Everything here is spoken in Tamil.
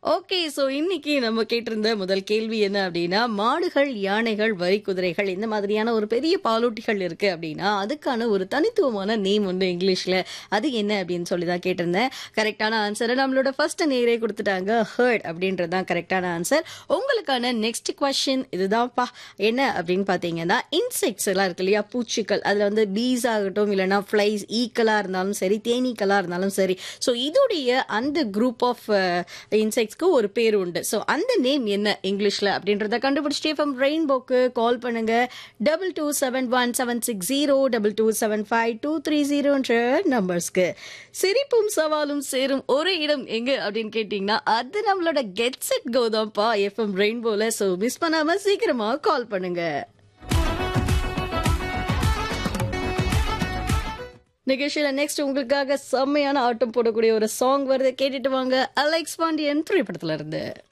ஓகே ஸோ இன்னைக்கு நம்ம கேட்டிருந்த முதல் கேள்வி என்ன அப்படின்னா மாடுகள் யானைகள் வரி குதிரைகள் இந்த மாதிரியான ஒரு பெரிய பாலூட்டிகள் இருக்கு அப்படின்னா அதுக்கான ஒரு தனித்துவமான நேம் ஒன்று இங்கிலீஷ்ல அது என்ன அப்படின்னு சொல்லி தான் கேட்டிருந்தேன் கரெக்டான ஆன்சரை நம்மளோட ஃபர்ஸ்ட் நேரே கொடுத்துட்டாங்க ஹர்ட் அப்படின்றது தான் கரெக்டான ஆன்சர் உங்களுக்கான நெக்ஸ்ட் கொஸ்டின் இதுதான்ப்பா என்ன அப்படின்னு பார்த்தீங்கன்னா இன்செக்ட்ஸ் எல்லாம் இருக்கு இல்லையா பூச்சிகள் அதில் வந்து பீஸ் ஆகட்டும் இல்லைன்னா ஃப்ளைஸ் ஈக்கலாக இருந்தாலும் சரி தேனீக்களாக இருந்தாலும் சரி ஸோ இதோடைய அந்த குரூப் ஆஃப் இன்செக்ட்ஸ்க்கு ஒரு பேர் உண்டு ஸோ அந்த நேம் என்ன இங்கிலீஷில் அப்படின்றத கண்டுபிடிச்சிட்டு ஃப்ரம் ரெயின்போக்கு கால் பண்ணுங்க double two seven one seven six zero double two seven five two three ஜீரோன்ற நம்பர்ஸ்க்கு சிரிப்பும் சவாலும் சேரும் ஒரே இடம் எங்க அப்படின்னு கேட்டிங்கன்னா அது நம்மளோட கெட் செட் கோதாம்ப்பா எஃப்எம் ரெயின்போல ஸோ மிஸ் பண்ணாம சீக்கிரமா கால் பண்ணுங்க நிகழ்ச்சியில நெக்ஸ்ட் உங்களுக்காக செம்மையான ஆட்டம் போடக்கூடிய ஒரு சாங் வருது கேட்டுட்டு வாங்க அலெக்ஸ் பாண்டியன் திரைப்படத்துல இருந்து